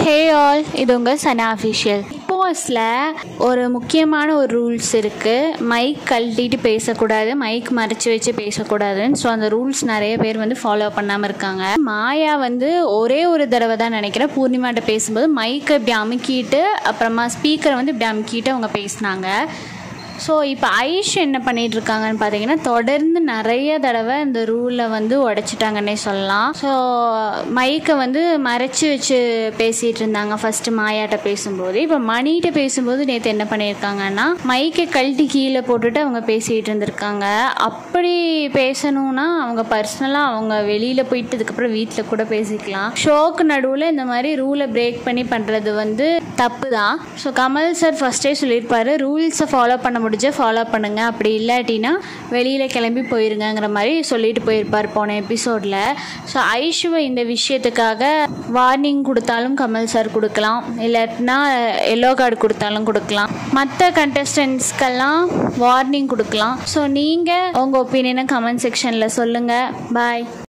hey all இது உங்கள் சனா official போஸில் ஒரு முக்கியமான ஒரு ரூல்ஸ் இருக்குது மைக் கழட்டிட்டு பேசக்கூடாது மைக் மறைச்சி வச்சு பேசக்கூடாதுன்னு ஸோ அந்த ரூல்ஸ் நிறைய பேர் வந்து ஃபாலோ பண்ணாமல் இருக்காங்க மாயா வந்து ஒரே ஒரு தடவை தான் நினைக்கிறேன் பூர்ணிமாட்ட பேசும்போது மைக்கை இப்படி அமுக்கிட்டு அப்புறமா ஸ்பீக்கரை வந்து இப்படி அமுக்கிட்டு அவங்க பேசினாங்க ஸோ இப்போ ஐஷ் என்ன பண்ணிட்டு இருக்காங்கன்னு பார்த்தீங்கன்னா தொடர்ந்து நிறைய தடவை இந்த ரூலை வந்து உடைச்சிட்டாங்கன்னே சொல்லலாம் ஸோ மைக்கை வந்து மறைச்சி வச்சு பேசிகிட்டு இருந்தாங்க ஃபஸ்ட்டு மாயாட்ட பேசும்போது இப்போ மணிகிட்ட பேசும்போது நேற்று என்ன பண்ணியிருக்காங்கன்னா மைக்கை கழட்டி கீழே போட்டுட்டு அவங்க பேசிகிட்டு இருந்திருக்காங்க அப்படி பேசணும்னா அவங்க பர்சனலாக அவங்க வெளியில் போயிட்டு அதுக்கப்புறம் வீட்டில் கூட பேசிக்கலாம் ஷோக்கு நடுவில் இந்த மாதிரி ரூலை பிரேக் பண்ணி பண்ணுறது வந்து தப்பு தான் ஸோ கமல் சார் ஃபஸ்ட்டே சொல்லியிருப்பாரு ரூல்ஸை ஃபாலோ பண்ண முடிஞ்ச ஃபாலோ பண்ணுங்க அப்படி இல்லாட்டினா வெளியில் கிளம்பி போயிருங்கங்கிற மாதிரி சொல்லிட்டு போயிருப்பார் போன எபிசோடில் ஸோ ஐஷுவை இந்த விஷயத்துக்காக வார்னிங் கொடுத்தாலும் கமல் சார் கொடுக்கலாம் இல்லாட்டினா எல்லோ கார்டு கொடுத்தாலும் கொடுக்கலாம் மற்ற கண்டஸ்டன்ஸ்க்கெல்லாம் வார்னிங் கொடுக்கலாம் ஸோ நீங்கள் உங்கள் ஒப்பீனியனை கமெண்ட் செக்ஷனில் சொல்லுங்கள் பாய்